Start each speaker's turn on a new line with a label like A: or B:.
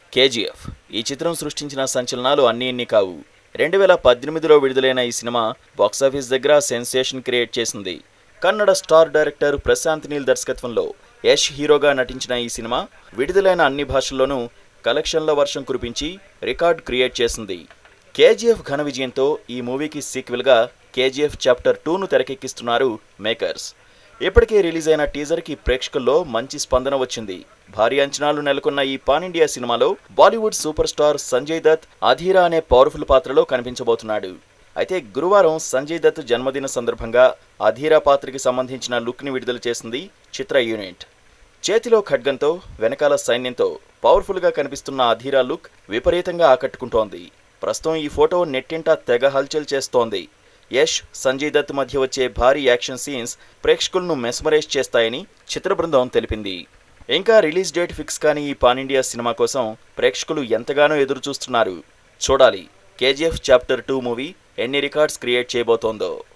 A: KGF ఈ చిత్రం సృష్టించిన సంచలనాలు అన్నీ ఇన్ని కావు రెండు వేల పద్దెనిమిదిలో విడుదలైన ఈ సినిమా బాక్సాఫీస్ దగ్గర సెన్సేషన్ క్రియేట్ చేసింది కన్నడ స్టార్ డైరెక్టర్ ప్రశాంత్ నీల్ దర్శకత్వంలో యష్ హీరోగా నటించిన ఈ సినిమా విడుదలైన అన్ని భాషల్లోనూ కలెక్షన్ల వర్షం కురిపించి రికార్డ్ క్రియేట్ చేసింది కేజీఎఫ్ ఘన విజయంతో ఈ మూవీకి సీక్వెల్గా కేజీఎఫ్ చాప్టర్ టూను తెరకెక్కిస్తున్నారు మేకర్స్ ఇప్పటికే రిలీజ్ అయిన టీజర్కి ప్రేక్షకుల్లో మంచి స్పందన వచ్చింది భారీ అంచనాలు నెలకొన్న ఈ పాన్ ఇండియా సినిమాలో Bollywood super star Sanjay Dutt Adheera అనే పవర్ఫుల్ పాత్రలో కనిపించబోతున్నాడు అయితే గురువారం సంజయ్ దత్ జన్మదిన సందర్భంగా అధీరా పాత్రకి సంబంధించిన లుక్ని విడుదల చేసింది చిత్ర యూనిట్ చేతిలో ఖడ్గంతో వెనకాల సైన్యంతో పవర్ఫుల్గా కనిపిస్తున్న అధీరా లుక్ విపరీతంగా ఆకట్టుకుంటోంది ప్రస్తుతం ఈ ఫోటో నెట్టింట తెగ హల్చల్ చేస్తోంది యష్ సంజయ్ దత్ మధ్య వచ్చే భారీ యాక్షన్ సీన్స్ ప్రేక్షకులను మెస్మరైజ్ చేస్తాయని చిత్ర బృందం తెలిపింది ఇంకా రిలీజ్ డేట్ ఫిక్స్ కాని ఈ పాన్ ఇండియా సినిమా కోసం ప్రేక్షకులు ఎంతగానో ఎదురు చూస్తున్నారు చూడాలి కేజీఎఫ్ చాప్టర్ టూ మూవీ ఎన్ని రికార్డ్స్ క్రియేట్ చేయబోతోందో